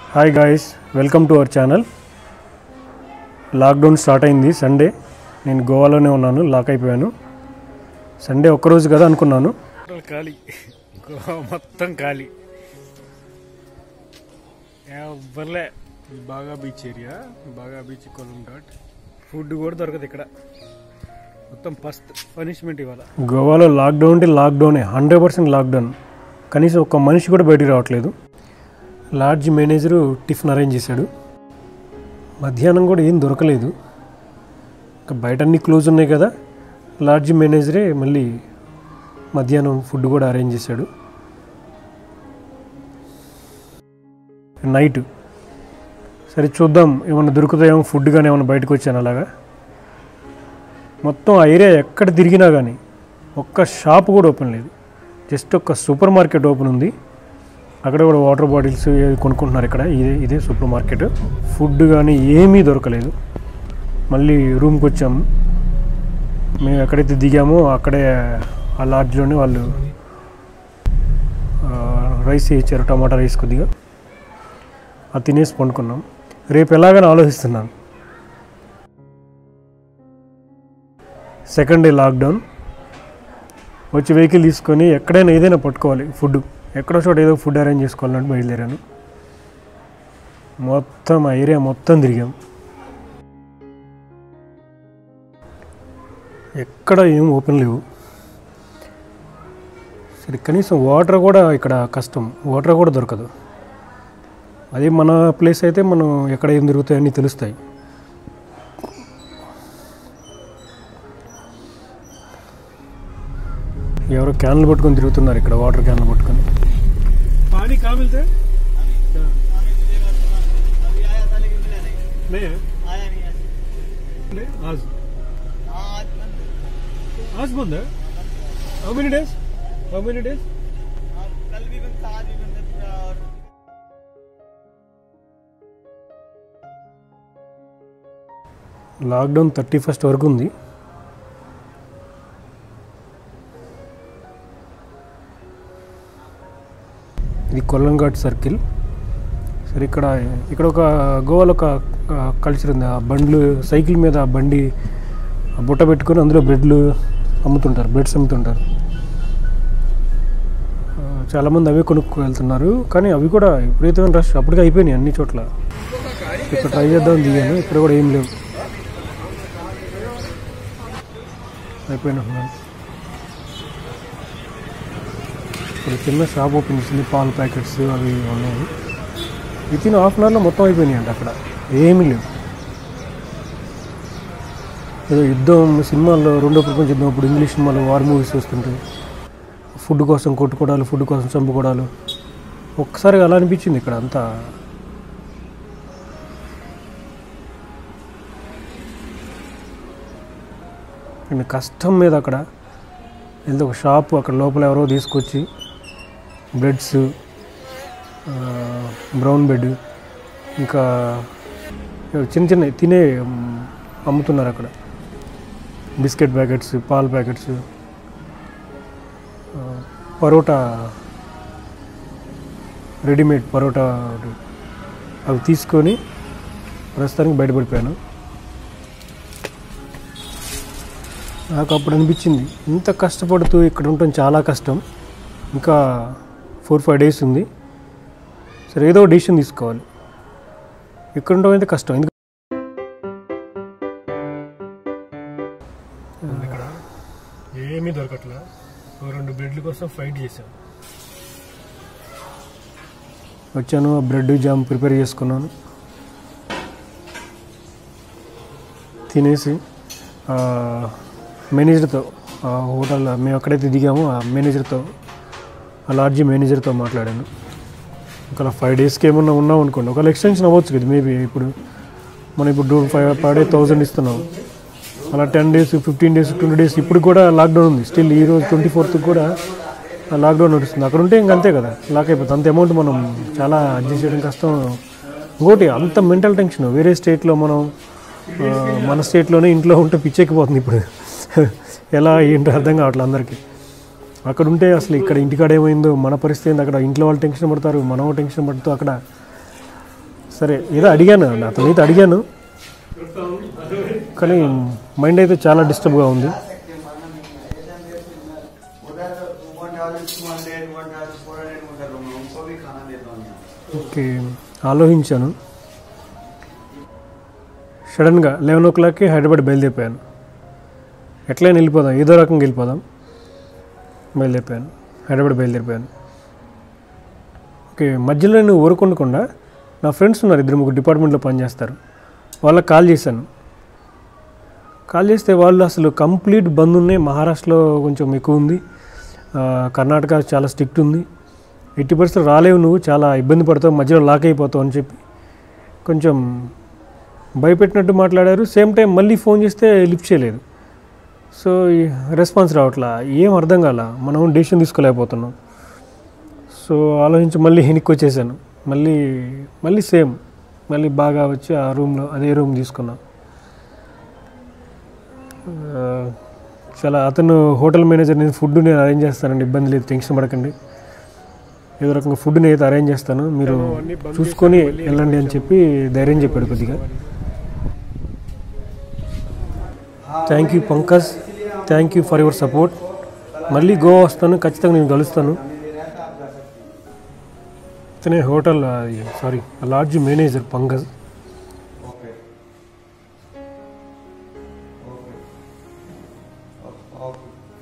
Hi guys welcome to our channel lockdown start అయింది Sunday నేను గోవాలోనే ఉన్నాను లాక్ అయిపోయాను సండే ఒక్కరోజు కదా అనుకున్నాను ఖాళీ గోవా మొత్తం ఖాళీ ఎవ్వరులే బాగా బీచ్ ఏరియా బాగా బీచ్ కొలం ఘాట్ ఫుడ్ కూడా దొరకదు ఇక్కడ మొత్తం ఫస్ట్ పనిష్మెంట్ ఇవాళ గోవాలో లాక్డౌన్ అంటే లాక్డౌనే హండ్రెడ్ పర్సెంట్ లాక్డౌన్ కనీసం ఒక్క మనిషి కూడా బయటికి రావట్లేదు లాడ్జ్ మేనేజరు టిఫిన్ అరేంజ్ చేశాడు మధ్యాహ్నం కూడా ఏం దొరకలేదు ఇంకా బయట అన్ని క్లోజ్ ఉన్నాయి కదా లాడ్జ్ మేనేజరే మళ్ళీ మధ్యాహ్నం ఫుడ్ కూడా అరేంజ్ చేశాడు నైట్ సరే చూద్దాం ఏమన్నా దొరుకుతాయేమో ఫుడ్ కానీ ఏమన్నా బయటకు వచ్చాను అలాగా మొత్తం ఆ ఏరియా ఎక్కడ తిరిగినా కానీ ఒక్క షాప్ కూడా ఓపెన్ లేదు జస్ట్ ఒక సూపర్ మార్కెట్ ఓపెన్ ఉంది అక్కడ కూడా వాటర్ బాటిల్స్ ఏవి కొనుక్కుంటున్నారు ఇక్కడ ఇదే ఇదే సూపర్ మార్కెట్ ఫుడ్ కానీ ఏమీ దొరకలేదు మళ్ళీ రూమ్కి వచ్చాము మేము ఎక్కడైతే దిగామో అక్కడే ఆ లాడ్జ్లోనే వాళ్ళు ఆ, రైస్ ఇచ్చారు టమాటా రైస్ కొద్దిగా అది తినేసి పండుకున్నాం రేపు ఎలాగని ఆలోచిస్తున్నాను సెకండ్ డే లాక్డౌన్ వచ్చి వెహికల్ తీసుకొని ఎక్కడైనా ఏదైనా పట్టుకోవాలి ఫుడ్ ఎక్కడో చోట ఏదో ఫుడ్ అరేంజ్ చేసుకోవాలంటే బయలుదేరాను మొత్తం ఆ ఏరియా మొత్తం తిరిగాం ఎక్కడ ఏం ఓపెన్ లేవు సరే కనీసం వాటర్ కూడా ఇక్కడ కష్టం వాటర్ కూడా దొరకదు అదే మన ప్లేస్ అయితే మనం ఎక్కడ ఏం దొరుకుతాయని తెలుస్తాయి ఎవరో క్యాన్లు పట్టుకొని తిరుగుతున్నారు ఇక్కడ వాటర్ క్యాన్లు పట్టుకొని पानी कहाँ मिलता है नहीं है आया नहीं आज नहीं, आज आज बंद है। आज बंद है how many days how many days आज कल भी बंद था आज भी बंद है पूरा और లాక్డౌన్ థర్టీ ఫస్ట్ వరకు ఉంది ఇది కొల్లంఘాట్ సర్కిల్ సరే ఇక్కడ ఇక్కడ ఒక గోవాలో ఒక కల్చర్ ఉంది ఆ బండ్లు సైకిల్ మీద ఆ బండి ఆ బుట్ట పెట్టుకొని అందులో బ్రెడ్లు అమ్ముతుంటారు బ్రెడ్స్ అమ్ముతుంటారు ఆ, చాలామంది అవే కొనుక్కు వెళ్తున్నారు కానీ అవి కూడా విపరీతమైన రష్ అప్పటికే అయిపోయినాయి అన్ని చోట్ల ఇక్కడ ట్రై చేద్దాం దిగాను ఇక్కడ కూడా ఏం లేవు అయిపోయినట్టున్నాను ఇక్కడ చిన్న షాప్ ఓపెన్ చేసింది పాల ప్యాకెట్స్ అవి ఉన్నాయి విత్ ఇన్ హాఫ్ అన్ అవర్లో మొత్తం అయిపోయినాయి అంట అక్కడ ఏమీ లేవు ఏదో యుద్ధం సినిమాల్లో రెండో ప్రపంచ యుద్ధం అప్పుడు ఇంగ్లీష్ సినిమాలు వార్ మూవీస్ వస్తుంటాయి ఫుడ్ కోసం కొట్టుకోవడాలు ఫుడ్ కోసం చంపుకోవడాలు ఒక్కసారిగా అలా అనిపించింది ఇక్కడ అంతా అండ్ కష్టం మీద అక్కడ వెళ్తే ఒక షాప్ అక్కడ లోపల ఎవరో తీసుకొచ్చి బ్రెడ్స్ బ్రౌన్ బ్రెడ్ ఇంకా చిన్న చిన్న తినే మ్, అమ్ముతున్నారు అక్కడ బిస్కెట్ ప్యాకెట్స్ పాల ప్యాకెట్స్ ఆ, పరోటా రెడీమేడ్ పరోటా ఒకటి. అవి తీసుకొని ప్రస్తుతానికి బయటపడిపోయాను నాకు అప్పుడు అనిపించింది ఇంత కష్టపడుతూ ఇక్కడ ఉండటం చాలా కష్టం ఇంకా ఫోర్ ఫైవ్ డేస్ ఉంది సరే ఏదో డిసిషన్ తీసుకోవాలి ఇక్కడ ఉండడం అయితే కష్టం ఎందుకు ఇక్కడ ఏమీ దొరకట్లా ఓ రెండు బ్రెడ్ల కోసం ఫైట్ చేశాను వచ్చాను ఆ బ్రెడ్ జామ్ ప్రిపేర్ చేసుకున్నాను తినేసి ఆ, మేనేజర్తో ఆ హోటల్ మేము ఎక్కడైతే దిగామో ఆ మేనేజర్తో ఆ లాడ్జీ మేనేజర్తో మాట్లాడాను ఒక ఫైవ్ డేస్కి ఏమన్నా ఉన్నాం అనుకోండి ఒకవేళ ఎక్స్టెన్షన్ అవ్వచ్చు కదా మేబీ ఇప్పుడు మనం ఇప్పుడు ఫైవ్ పర్ డే థౌజండ్ ఇస్తున్నాం అలా ten days fifteen days twenty days ఇప్పుడు కూడా లాక్డౌన్ ఉంది స్టిల్ ఈ రోజు ట్వంటీ ఫోర్త్ కూడా ఆ లాక్డౌన్ నడుస్తుంది అక్కడ ఉంటే ఇంక అంతే కదా లాక్ అయిపోతుంది అంత అమౌంట్ మనం చాలా అడ్జస్ట్ చేయడం కష్టం ఇంకోటి అంత మెంటల్ టెన్షన్ వేరే స్టేట్లో మనం ఆ, మన స్టేట్లోనే ఇంట్లో ఉంటే పిచ్చెక్కిపోతుంది ఇప్పుడు ఎలా ఏంటో అర్థం కావట్లేదు అందరికీ అక్కడ ఉంటే అసలు ఇక్కడ ఇంటికాడ ఏమైందో మన పరిస్థితి ఏంది అక్కడ ఇంట్లో వాళ్ళు టెన్షన్ పడతారు మనం టెన్షన్ పడుతూ అక్కడ సరే ఏదో అడిగాను అతను అయితే అడిగాను కానీ మైండ్ అయితే చాలా డిస్టర్బ్గా ఉంది उधर one thousand two hundred one thousand four hundred उधर रूम है उनको भी खाना देता हूँ यहाँ ఓకే ఆలోచించాను సడన్గా లెవెన్ ఓ క్లాక్కి హైదరాబాద్ బయలుదేరిపోయాను ఎట్లయినా వెళ్ళిపోదాం ఏదో రకంగా వెళ్ళిపోదాం బయలుదేరిపోయాను హైదరాబాద్ బయలుదేరిపోయాను ఓకే మధ్యలో నేను ఊరుకుండకుండా నా ఫ్రెండ్స్ ఉన్నారు ఇద్దరు ముగ్గురు డిపార్ట్మెంట్లో పనిచేస్తారు వాళ్ళకి కాల్ చేశాను కాల్ చేస్తే వాళ్ళు అసలు కంప్లీట్ బంద్ ఉన్నాయి మహారాష్ట్రలో కొంచెం ఎక్కువ ఉంది ఆ, కర్ణాటక చాలా స్ట్రిక్ట్ ఉంది ఎట్టి పరిస్థితులు రాలేవు నువ్వు చాలా ఇబ్బంది పడతావు మధ్యలో లాక్ అయిపోతావు అని చెప్పి కొంచెం భయపెట్టినట్టు మాట్లాడారు సేమ్ టైం మళ్ళీ ఫోన్ చేస్తే లిఫ్ట్ చేయలేదు సో ఈ రెస్పాన్స్ రావట్లా ఏం అర్థం కాల మనం డెసిషన్ తీసుకోలేకపోతున్నాం సో ఆలోచించి మళ్ళీ వెనక్కి వచ్చేసాను మళ్ళీ మళ్ళీ సేమ్ మళ్ళీ బాగా వచ్చి ఆ రూమ్లో అదే రూమ్ తీసుకున్నా ఆ, చాలా అతను హోటల్ మేనేజర్ నేను ఫుడ్ నేను అరేంజ్ చేస్తానండి ఇబ్బంది లేదు టెన్షన్ పడకండి ఏదో రకంగా ఫుడ్ నేను అయితే అరేంజ్ చేస్తాను మీరు చూసుకొని వెళ్ళండి అని చెప్పి ధైర్యం చెప్పాడు కొద్దిగా thank you Pankaj thank you for your support మళ్ళీ గోవా వస్తాను ఖచ్చితంగా నేను కలుస్తాను ఇతనే hotel sorry lodge manager Pankaj okay okay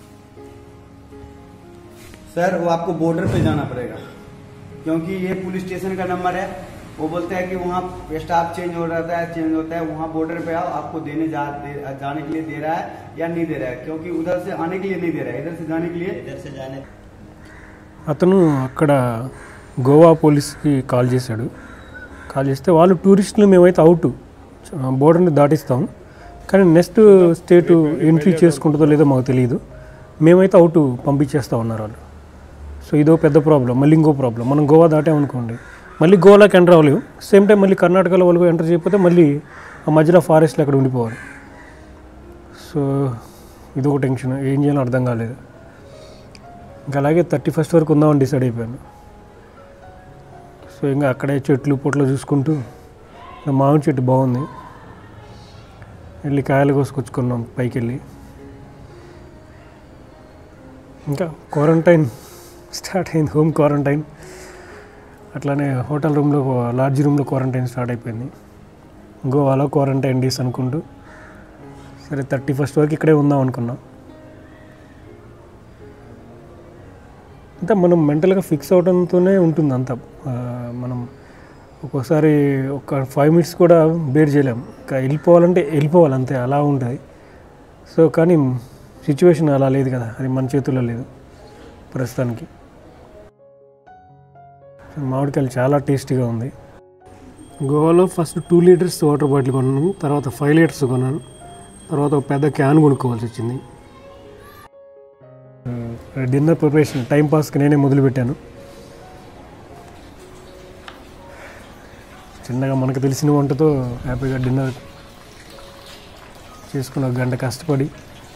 sir वो आपको बॉर्डर पे जाना पड़ेगा क्योंकि ये पुलिस स्टेशन का नंबर है वो बोलते हैं कि वहाँ स्टाफ चेंज हो रहता है चेंज होता है वहाँ बॉर्डर पे आओ आपको देने जा दे, जाने के लिए दे रहा है या नहीं दे रहा है क्योंकि उधर से आने के लिए नहीं दे रहा है इधर से जाने के लिए इधर से जाने అతను అక్కడ గోవా పోలీస్కి కాల్ చేశాడు కాల్ చేస్తే వాళ్ళు టూరిస్టులు మేమైతే అవుట్ బోర్డర్ని దాటిస్తాం కానీ నెక్స్ట్ స్టేట్ ఎంట్రీ చేసుకుంటుందో లేదో మాకు తెలియదు మేమైతే అవుట్ పంపించేస్తా ఉన్నారు వాళ్ళు సో ఇదో పెద్ద ప్రాబ్లం మళ్ళీ ఇంకో ప్రాబ్లం మనం గోవా దాటామనుకోండి మళ్ళీ గోవాలోకి ఎంటర్ అవ్వలేము సేమ్ టైం మళ్ళీ కర్ణాటకలో వాళ్ళు ఎంటర్ చేయకపోతే మళ్ళీ ఆ మధ్యలో ఫారెస్ట్లో అక్కడ ఉండిపోవాలి సో ఇది ఒక టెన్షన్ ఏం చేయాలో అర్థం కాలేదు ఇంకా అలాగే థర్టీ ఫస్ట్ వరకు ఉందామని డిసైడ్ అయిపోయాను సో ఇంకా అక్కడే చెట్లు పొట్లు చూసుకుంటూ నా మామిడి చెట్టు బాగుంది వెళ్ళి కాయలు కోసుకొచ్చుకున్నాం పైకి వెళ్ళి ఇంకా క్వారంటైన్ స్టార్ట్ అయింది హోమ్ క్వారంటైన్ అట్లానే హోటల్ రూమ్లో లాడ్జ్ రూమ్లో క్వారంటైన్ స్టార్ట్ అయిపోయింది గోవాలో క్వారంటైన్ డేస్ అనుకుంటూ సరే థర్టీ ఫస్ట్ వరకు ఇక్కడే ఉందాం అనుకున్నాం అంటే మనం మెంటల్గా ఫిక్స్ అవడంతోనే ఉంటుంది అంతా ఆ, మనం ఒక్కోసారి ఒక ఫైవ్ మినిట్స్ కూడా బేర్ చేయలేం ఇంకా వెళ్ళిపోవాలంటే వెళ్ళిపోవాలి అంతే అలా ఉంటుంది సో కానీ సిచ్యువేషన్ అలా లేదు కదా అది మన చేతుల్లో లేదు ప్రస్తుతానికి మామిడికాయలు చాలా టేస్టీగా ఉంది గోవాలో first two litres water bottle కొన్నాను తర్వాత ఫైవ్ లీటర్స్ కొన్నాను తర్వాత ఒక పెద్ద క్యాన్ కొనుక్కోవాల్సి వచ్చింది డిన్నర్ ప్రిపరేషన్ టైం పాస్కి నేనే మొదలుపెట్టాను చిన్నగా మనకు తెలిసిన వంటతో హ్యాపీగా డిన్నర్ చేసుకున్న ఒక గంట కష్టపడి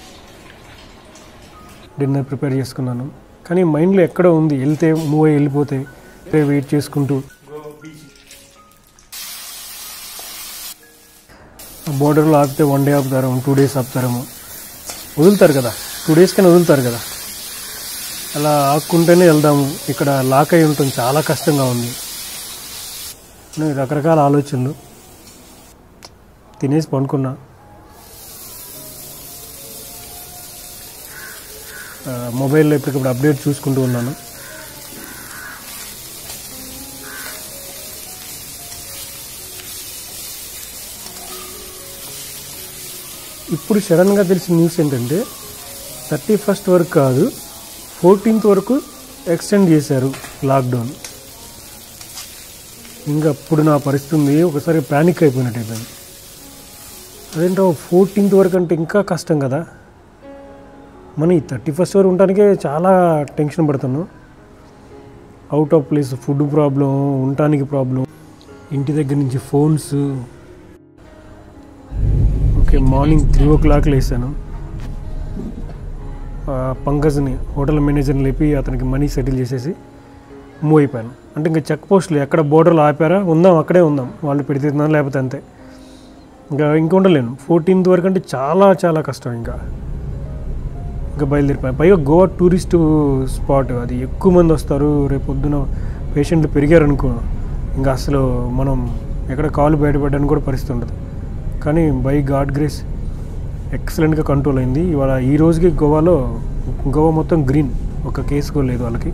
డిన్నర్ ప్రిపేర్ చేసుకున్నాను కానీ మైండ్లో ఎక్కడో ఉంది వెళ్తే మూవ్ అయ్యి వెళ్ళిపోతే ఇక్కడే వెయిట్ చేసుకుంటూ బోర్డర్లో ఆపితే వన్ డే ఆపుతారేమో టూ డేస్ ఆపుతారేమో వదులుతారు కదా టూ డేస్ కన్నా వదులుతారు కదా అలా ఆక్కుంటేనే వెళ్దాము ఇక్కడ లాక్ అయి ఉంటుంది చాలా కష్టంగా ఉంది అని రకరకాల ఆలోచనలు తినేసి పండుకున్నా ఆ, మొబైల్లో ఇప్పటికప్పుడు అప్డేట్ చూసుకుంటూ ఉన్నాను ఇప్పుడు సడన్గా తెలిసిన న్యూస్ ఏంటంటే థర్టీ ఫస్ట్ వరకు కాదు ఫోర్టీన్త్ వరకు ఎక్స్టెండ్ చేశారు లాక్డౌన్ ఇంకా అప్పుడు నా పరిస్థితి ఉంది ఒకసారి ప్యానిక్ అయిపోయినట్టు అయిపోయింది అదేంటో ఫోర్టీన్త్ వరకు అంటే ఇంకా కష్టం కదా మనం ఈ థర్టీ ఫస్ట్ వరకు ఉండడానికే చాలా టెన్షన్ పడుతున్నాం out of place food problem ఉండటానికి ప్రాబ్లం ఇంటి దగ్గర నుంచి phones okay morning three o'clock లేసాను ఆ, పంకజ్ని హోటల్ మేనేజర్ని లేపి అతనికి మనీ సెటిల్ చేసేసి మూవ్ అయిపోయాను అంటే ఇంకా చెక్ పోస్టులు ఎక్కడ బోర్డర్లో ఆపారా ఉందాం అక్కడే ఉందాం వాళ్ళు పెడితే తిన్నాం లేకపోతే అంతే ఇంకా ఇంకా ఉండలేను ఫోర్టీన్త్ వరకు అంటే చాలా చాలా కష్టం ఇంకా ఇంకా బయలుదేరిపోయాను పైగా గోవా టూరిస్ట్ స్పాట్ అది ఎక్కువ మంది వస్తారు రేపు పొద్దున పేషెంట్లు పెరిగారనుకో ఇంకా అసలు మనం ఎక్కడ కాలు బయటపడడానికి కూడా పరిస్థితి ఉండదు కానీ బై గాడ్ గ్రేస్ ఎక్సలెంట్గా కంట్రోల్ అయింది ఇవాళ ఈ రోజుకి గోవాలో గోవా మొత్తం గ్రీన్ ఒక కేసు కూడా లేదు వాళ్ళకి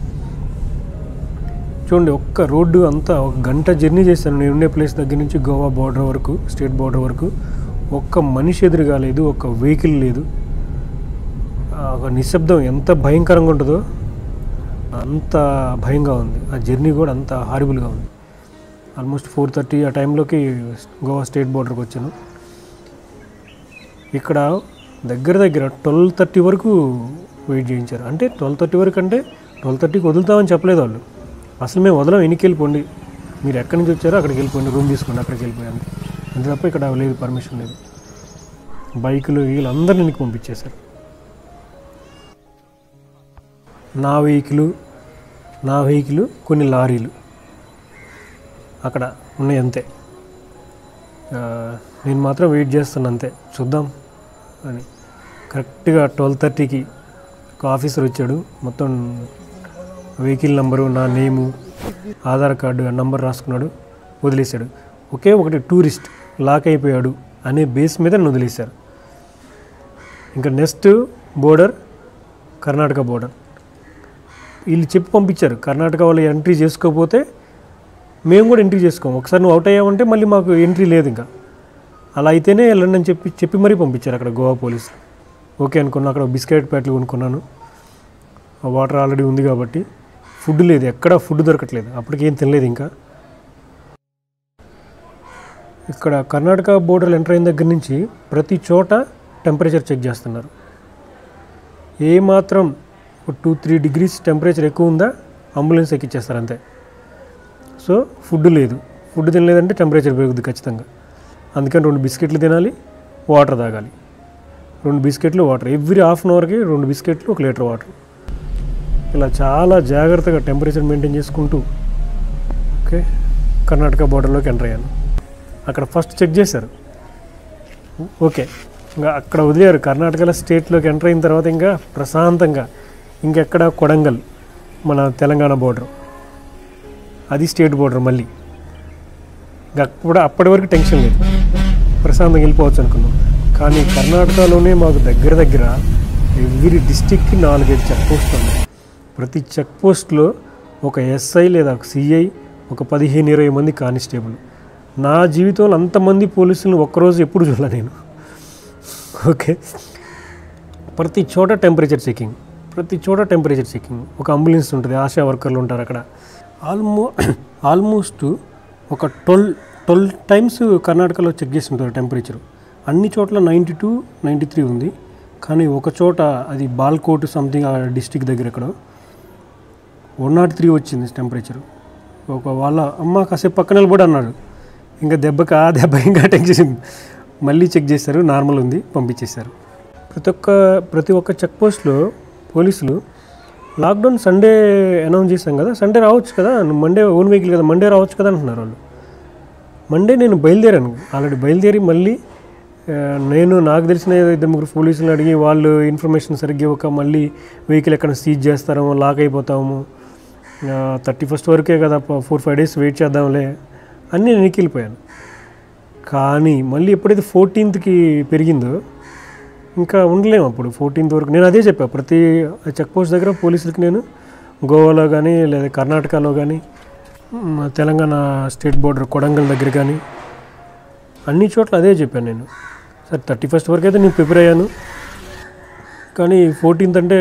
చూడండి ఒక్క రోడ్డు అంతా ఒక గంట జర్నీ చేశాను నేను ఉండే ప్లేస్ దగ్గర నుంచి గోవా బార్డర్ వరకు స్టేట్ బార్డర్ వరకు ఒక్క మనిషి ఎదురుగా లేదు ఒక్క వెహికల్ లేదు ఆ ఒక నిశ్శబ్దం ఎంత భయంకరంగా ఉంటుందో అంత భయంగా ఉంది ఆ జర్నీ కూడా అంత హారిబుల్గా ఉంది ఆల్మోస్ట్ ఫోర్ థర్టీ ఆ టైంలోకి గోవా స్టేట్ బార్డర్కి వచ్చాను ఇక్కడ దగ్గర దగ్గర ట్వెల్వ్ థర్టీ వరకు వెయిట్ చేయించారు అంటే ట్వెల్వ్ థర్టీ వరకు అంటే ట్వెల్వ్ థర్టీకి వదులుతామని చెప్పలేదు వాళ్ళు అసలు మేము వదలం ఎన్నికి వెళ్ళిపోండి మీరు ఎక్కడి నుంచి వచ్చారో అక్కడికి వెళ్ళిపోండి రూమ్ తీసుకోండి అక్కడికి వెళ్ళిపోయాను అంతే తప్ప ఇక్కడ లేదు పర్మిషన్ లేదు బైకులు వీళ్ళు అందరిని ఎన్నికి పంపించేశారు నా వెహికల్ నా వెహికల్ కొన్ని లారీలు అక్కడ ఉన్నాయి అంతే ఆ, నేను మాత్రం వెయిట్ చేస్తాను అంతే చూద్దాం అని కరెక్ట్గా ట్వెల్వ్ థర్టీకి ఒక ఆఫీసర్ వచ్చాడు మొత్తం వెహికల్ నెంబరు నా నేము ఆధార్ కార్డు ఆ నంబర్ రాసుకున్నాడు వదిలేశాడు ఒకే ఒకటి టూరిస్ట్ లాక్ అయిపోయాడు అనే బేస్ మీద నన్ను వదిలేశారు ఇంకా నెక్స్ట్ బోర్డర్ కర్ణాటక బోర్డర్ వీళ్ళు చెప్పి పంపించారు కర్ణాటక వాళ్ళు ఎంట్రీ చేసుకోకపోతే మేము కూడా ఎంట్రీ చేసుకోము ఒకసారి నువ్వు అవుట్ అయ్యావంటే మళ్ళీ మాకు ఎంట్రీ లేదు ఇంకా అలా అయితేనే వెళ్ళండి అని చెప్పి చెప్పి మరీ పంపించారు అక్కడ గోవా పోలీసులు ఓకే అనుకున్నా అక్కడ బిస్కెట్ ప్యాకెట్లు కొనుక్కున్నాను ఆ వాటర్ ఆల్రెడీ ఉంది కాబట్టి ఫుడ్ లేదు ఎక్కడ ఫుడ్ దొరకట్లేదు అప్పటికేం తినలేదు ఇంకా ఇక్కడ కర్ణాటక బోర్డర్ ఎంటర్ అయిన దగ్గర నుంచి ప్రతి చోట టెంపరేచర్ చెక్ చేస్తున్నారు ఏ మాత్రం టూ త్రీ డిగ్రీస్ టెంపరేచర్ ఎక్కువ ఉందా అంబులెన్స్ ఎక్కిచ్చేస్తారు అంతే సో ఫుడ్ లేదు ఫుడ్ తినలేదంటే టెంపరేచర్ పెరుగుద్ది ఖచ్చితంగా అందుకని రెండు బిస్కెట్లు తినాలి వాటర్ తాగాలి రెండు బిస్కెట్లు వాటర్ ఎవ్రీ హాఫ్ అన్ అవర్కి రెండు బిస్కెట్లు ఒక లీటర్ వాటర్ ఇలా చాలా జాగ్రత్తగా టెంపరేచర్ మెయింటైన్ చేసుకుంటూ ఓకే కర్ణాటక బార్డర్లోకి ఎంటర్ అయ్యాను అక్కడ ఫస్ట్ చెక్ చేశారు ఓకే ఇంకా అక్కడ వదిలేరు కర్ణాటకలో స్టేట్లోకి ఎంటర్ అయిన తర్వాత ఇంకా ప్రశాంతంగా ఇంకెక్కడ కొడంగల్ మన తెలంగాణ బోర్డర్ అది స్టేట్ బోర్డర్ మళ్ళీ ఇంకా అప్పుడు అప్పటి వరకు టెన్షన్ లేదు ప్రశాంతంగా వెళ్ళిపోవచ్చు అనుకున్నాం కానీ కర్ణాటకలోనే మాకు దగ్గర దగ్గర ఎవ్రీ డిస్టిక్కి నాలుగైదు చెక్ పోస్టులు ఉన్నాయి ప్రతి చెక్ పోస్ట్లో ఒక ఎస్ఐ లేదా ఒక సిఐ ఒక పదిహేను ఇరవై మంది కానిస్టేబుల్ నా జీవితంలో అంతమంది పోలీసులను ఒక్కరోజు ఎప్పుడు చూడలే నేను ఓకే ప్రతి చోట టెంపరేచర్ చెకింగ్ ప్రతి చోట టెంపరేచర్ చెకింగ్ ఒక అంబులెన్స్ ఉంటుంది ఆశా వర్కర్లు ఉంటారు అక్కడ ఆల్మో ఆల్మోస్ట్ ఒక ట్వెల్వ్ ట్వెల్వ్ టైమ్స్ కర్ణాటకలో చెక్ చేసి ఉంటారు టెంపరేచర్ అన్ని చోట్ల నైంటీ టూ నైంటీ త్రీ ఉంది కానీ ఒక చోట అది బాల్కోట్ సంథింగ్ ఆ డిస్టిక్ దగ్గర ఎక్కడో వన్ నాట్ త్రీ వచ్చింది టెంపరేచర్ ఒక వాళ్ళ అమ్మ కాసేపు పక్కన నిలబడి అన్నాడు ఇంకా దెబ్బకి ఆ దెబ్బ ఇంకా టెన్షన్ మళ్ళీ చెక్ చేశారు నార్మల్ ఉంది పంపించేశారు ప్రతి ఒక్క ప్రతి ఒక్క చెక్ పోస్ట్లో పోలీసులు లాక్డౌన్ సండే అనౌన్స్ చేశాం కదా సండే రావచ్చు కదా నువ్వు మండే ఓన్ వెహికల్ కదా మండే రావచ్చు కదా అంటున్నారు వాళ్ళు మండే నేను బయలుదేరాను ఆల్రెడీ బయలుదేరి మళ్ళీ ఆ, నేను నాకు తెలిసిన ఇద్దరు ముగ్గురు పోలీసులు అడిగి వాళ్ళు ఇన్ఫర్మేషన్ సరిగ్గా ఇవ్వక మళ్ళీ వెహికల్ ఎక్కడ సీజ్ చేస్తారేమో లాక్ అయిపోతాము థర్టీ ఫస్ట్ వరకే కదా ఫోర్ ఫైవ్ డేస్ వెయిట్ చేద్దాంలే అన్నీ నేను వెళ్ళిపోయాను కానీ మళ్ళీ ఎప్పుడైతే ఫోర్టీన్త్కి పెరిగిందో ఇంకా ఉండలేము అప్పుడు ఫోర్టీన్త్ వరకు నేను అదే చెప్పా ప్రతి చెక్ పోస్ట్ దగ్గర పోలీసులకి నేను గోవాలో కానీ లేదా కర్ణాటకలో కానీ మ్, తెలంగాణ స్టేట్ బోర్డర్ కొడంగల్ దగ్గర కానీ అన్ని చోట్ల అదే చెప్పాను నేను సరే థర్టీ ఫస్ట్ వరకు అయితే నేను ప్రిపేర్ అయ్యాను కానీ ఫోర్టీన్త్ అంటే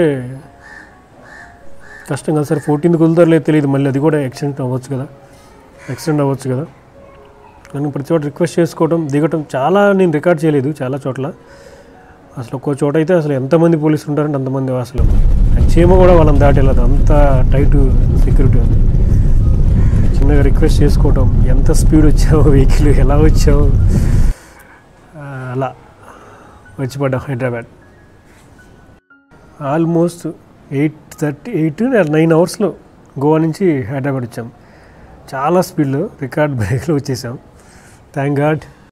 కష్టం కదా సార్ ఫోర్టీన్త్ కుదురుతారులేదు తెలియదు మళ్ళీ అది కూడా ఎక్స్టెండ్ అవ్వచ్చు కదా ఎక్స్టెండ్ అవ్వచ్చు కదా కానీ ప్రతి చోట రిక్వెస్ట్ చేసుకోవడం దిగటం చాలా నేను రికార్డ్ చేయలేదు చాలా చోట్ల అసలు ఒక్కో చోట అయితే అసలు ఎంతమంది పోలీసులు ఉంటారంటే అంతమంది అసలు చీమ కూడా వాళ్ళని దాటేలేదు అంత టైట్ సెక్యూరిటీ ఉంది చిన్నగా రిక్వెస్ట్ చేసుకోవటం ఎంత స్పీడ్ వచ్చావు వెహికల్ ఎలా వచ్చావు ఆ, అలా వచ్చి పడ్డాం Hyderabad almost eight thirty eight nine అవర్స్లో గోవా నుంచి హైదరాబాద్ వచ్చాం చాలా స్పీడ్లో రికార్డ్ బ్రేక్లో వచ్చేసాం థ్యాంక్ గాడ్